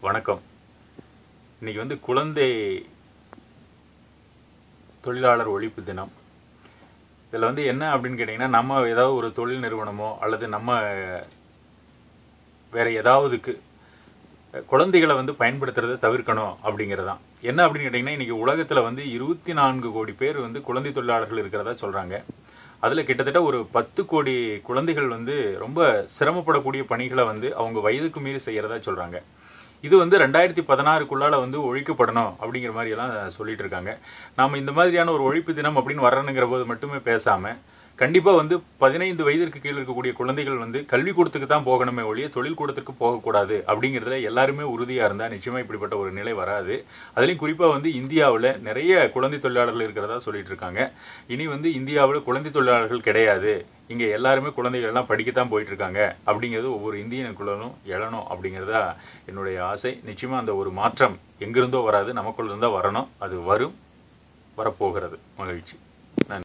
வணக்கம் இன்னைக்கு வந்து குழந்தை தொழிலாளர் ஒழிப்பு தினம் இதில் வந்து என்ன அப்படின்னு கேட்டிங்கன்னா நம்ம ஏதாவது ஒரு தொழில் நிறுவனமோ அல்லது நம்ம வேற ஏதாவதுக்கு குழந்தைகளை வந்து பயன்படுத்துறதை தவிர்க்கணும் அப்படிங்கிறதான் என்ன அப்படின்னு கேட்டிங்கன்னா இன்னைக்கு உலகத்தில் வந்து இருபத்தி நான்கு கோடி பேர் வந்து குழந்தை தொழிலாளர்கள் இருக்கிறதா சொல்கிறாங்க அதில் கிட்டத்தட்ட ஒரு பத்து கோடி குழந்தைகள் வந்து ரொம்ப சிரமப்படக்கூடிய பணிகளை வந்து அவங்க வயதுக்கு மீறி செய்யறதா சொல்றாங்க இது வந்து ரெண்டாயிரத்தி பதினாறுக்குள்ளால வந்து ஒழிக்கப்படணும் அப்படிங்கிற மாதிரி எல்லாம் சொல்லிட்டு இருக்காங்க நாம இந்த மாதிரியான ஒரு ஒழிப்பு தினம் அப்படின்னு வரணுங்கிற போது மட்டுமே பேசாம கண்டிப்பா வந்து பதினைந்து வயதிற்கு கீழ் இருக்கக்கூடிய குழந்தைகள் வந்து கல்விக்கூடத்துக்கு தான் போகணுமே ஒழிய தொழில் கூடத்திற்கு போகக்கூடாது அப்படிங்கிறதுல எல்லாருமே உறுதியா இருந்தா நிச்சயமா இப்படிப்பட்ட ஒரு நிலை வராது அதுலயும் குறிப்பா வந்து இந்தியாவில் நிறைய குழந்தை தொழிலாளர்கள் இருக்கிறதா சொல்லிட்டு இருக்காங்க இனி வந்து இந்தியாவில் குழந்தை தொழிலாளர்கள் கிடையாது இங்க எல்லாருமே குழந்தைகள் எல்லாம் படிக்கத்தான் போயிட்டு இருக்காங்க அப்படிங்கிறது ஒவ்வொரு இந்தியனுக்குள்ளும் எழணும் அப்படிங்கிறதா என்னுடைய ஆசை நிச்சயமா அந்த ஒரு மாற்றம் எங்கிருந்தோ வராது நமக்குள்ள இருந்தா வரணும் அது வரும் வரப்போகிறது மகிழ்ச்சி நன்றி